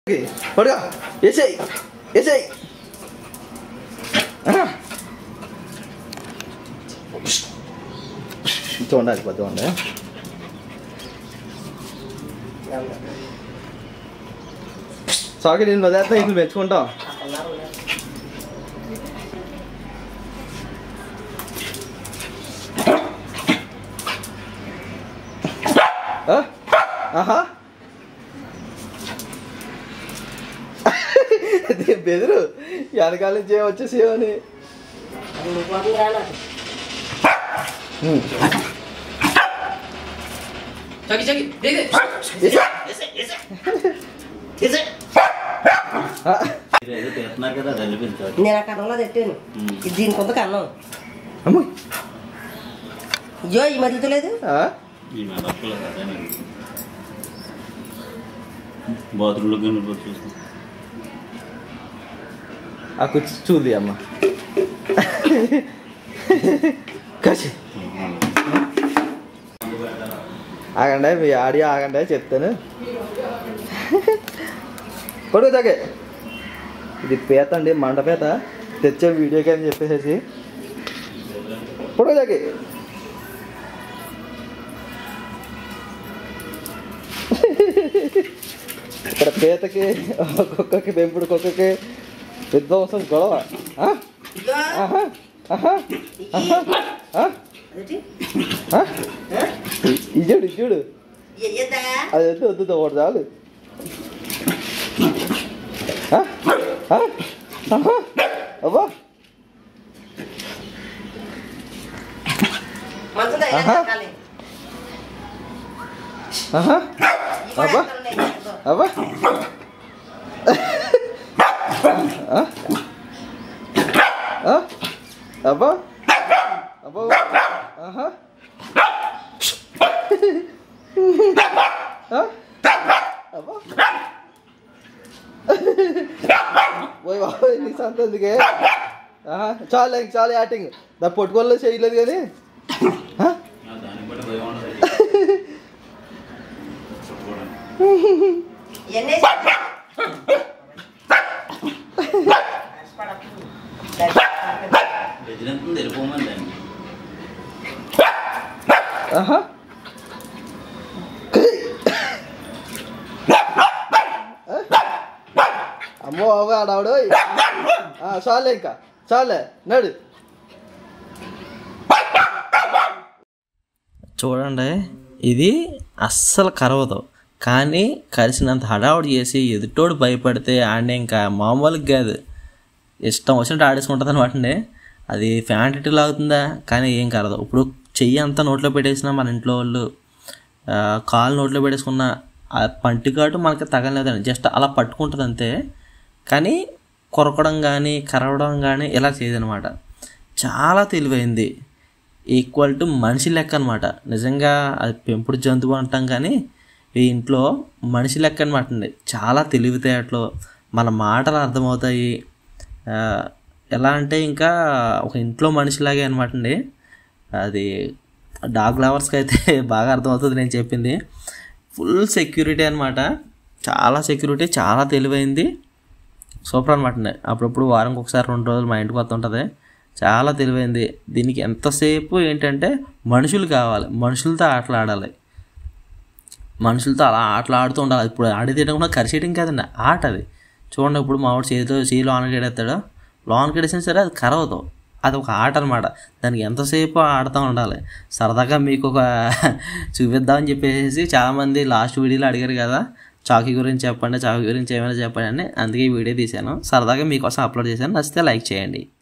పడుగా వేసేయి వేసేయి చూడండి పోతే ఉండే సాకి నేను వదిలేస్తా ఇట్లు పెంచుకుంటాం ఆ? ఆహా ఇది బెదురు వెనకాల నుంచి ఏం వచ్చేసేవని చకి చకి దేగే ఏదో తిడుతున్నారు కదా అది అల్లిపించాలి నేను ఆ కన్నంలో తిట్టాను ఇది దీనికి ఉంది కన్నం అమ్మ అయ్యో ఈ మరుగుతలేదు ఈ మెదట్లో అదే బాత్రూంలో కానీ చూస్తాం ఆ కుర్చీ చూది అమ్మ కసి ఆగండి మీ ఆడియో ఆగండి చెప్తాను కొడుకు తగే ఇది పేత అండి మంట పేత తెచ్చే వీడియోకి అని చెప్పేసి కొడుకు తగే ఇక్కడ పేతకి ఒక్కొక్కకి పెంపుడు కుక్కకి విధ్వంసం గొడవ ఆ? ఆహా, ఆహా, ఆహా, ఆ? అదేంటి? ఆ? ఇచ్చాడు ఇచ్చాడు ఎయ్యద్దా? అది వద్దు వద్దు ఒకటి చాలు ఆ? ఆ? ఆహా, అబ్బా మంచం దగ్గర ఆహా. పెట్టాలి. ఆహా, ఈ కూడా అబ్బా. ఎక్కడ ఉన్నాయి? ఇదిగో. అబ్బా ఆ? ఆ? అబ్బా అబ్బా ఆహా ఆ? అబ్బా పోయి బాబోయ్ నీ సంత ఎందుకే ఆహా, చాలు ఇంక చాలు యాక్టింగ్ నా పట్టుకోల్లో చేయలేదు కానీ ఆ? దానికి బట్టి భయం ఉండదు ఇవన్నీ వేసి- బెదిరింతుంది వెళ్ళిపోమని దాన్ని ఆహా అమ్మో అవ్వ ఆడావిడు చాలే ఇంకా చాలే నడు చూడండి ఇది అస్సలు కరవదు కానీ కలిసినంత హడావుడి చేసి ఎదుటోడు భయపడితే ఆడిని ఇంకా మామూలుగా కాదు ఇష్టం వచ్చినట్టు ఆడేసుకుంటుంది అనమాట అండి అది ఫ్యాంటిటీ లాగుతుందా కానీ ఏం కరదు ఇప్పుడు చెయ్యి అంతా నోట్లో పెట్టేసినా మన ఇంట్లో వాళ్ళు ఆ, కాలు నోట్లో పెట్టేసుకున్న ఆ పంటికాటు మనకి తగలేదండి జస్ట్ అలా పట్టుకుంటుంది అంతే కానీ కొరకడం కానీ కరవడం కానీ ఇలా చేయదనమాట చాలా తెలివైంది ఈక్వల్ టు మనిషి లెక్క అనమాట నిజంగా అది పెంపుడు జంతువు అంటాం కానీ ఈ ఇంట్లో మనిషి లెక్క అనమాట అండి చాలా తెలివితేటలు మన మాటలు అర్థమవుతాయి ఆ, ఎలా అంటే ఇంకా ఒక ఇంట్లో మనిషిలాగే అనమాట అండి అది డాగ్ లవర్స్కి అయితే బాగా అర్థమవుతుంది నేను చెప్పింది ఫుల్ సెక్యూరిటీ అనమాట చాలా సెక్యూరిటీ చాలా తెలివైంది సూపర్ అనమాట అండి అప్పుడప్పుడు వారంకి ఒకసారి రెండు రోజులు మా ఇంటికి వస్తుంటుంది చాలా తెలివైంది దీనికి ఎంతసేపు ఏంటంటే మనుషులు కావాలి మనుషులతో ఆటలు ఆడాలి మనుషులతో అలా ఆటలు ఆడుతూ ఉండాలి ఇప్పుడు ఆడేది కూడా కరిచేయడం కాదండి ఆట అది చూడండి ఇప్పుడు మావాడు చేతిలో చేయి లోనకి ఎడేస్తాడు లోనకి ఎడేసినా సరే అది కరవదు అది ఒక ఆట అనమాట దానికి ఎంతసేపు ఆడుతూ ఉండాలి సరదాగా మీకు ఒక చూపిద్దామని చెప్పేసి చాలామంది లాస్ట్ వీడియోలో అడిగారు కదా చాకీ గురించి చెప్పండి చాకీ గురించి ఏమైనా చెప్పండి అని అందుకే ఈ వీడియో తీశాను సరదాగా మీకోసం అప్లోడ్ చేశాను నచ్చితే లైక్ చేయండి